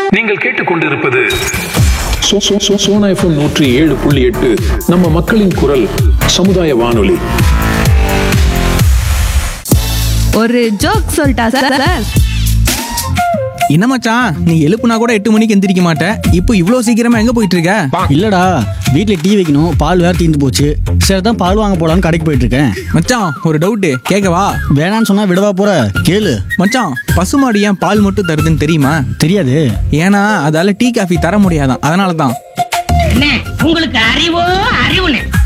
நீங்கள் கேட்டுக்கொண்டிருப்பது சோ- சோ- சோ- சோனா எஃப்எம் நூற்றி ஏழு புள்ளி எட்டு நம்ம மக்களின் குரல் சமுதாய வானொலி ஒரு ஜோக் சொல்லிட்டா சார் சார் என்ன மச்சான் நீ எழுப்புனா கூட எட்டு மணிக்கு எந்திரிக்க மாட்ட இப்போ இவ்வளோ சீக்கிரமா எங்க போயிட்டு இருக்க இல்லடா வீட்ல டீ வைக்கணும் பால் வேற தீர்ந்து போச்சு சரி தான் பால் வாங்க போலான்னு கடைக்கு போயிட்டு இருக்கேன் மச்சான் ஒரு டவுட்டு கேட்கவா வேணான்னு சொன்னா விடவா போற கேளு மச்சான் பசுமாடு ஏன் பால் மட்டும் தருதுன்னு தெரியுமா தெரியாது ஏன்னா அதால டீ காஃபி தர முடியாதான் அதனால தான் அண்ணே உங்களுக்கு அறிவோ அறிவுனே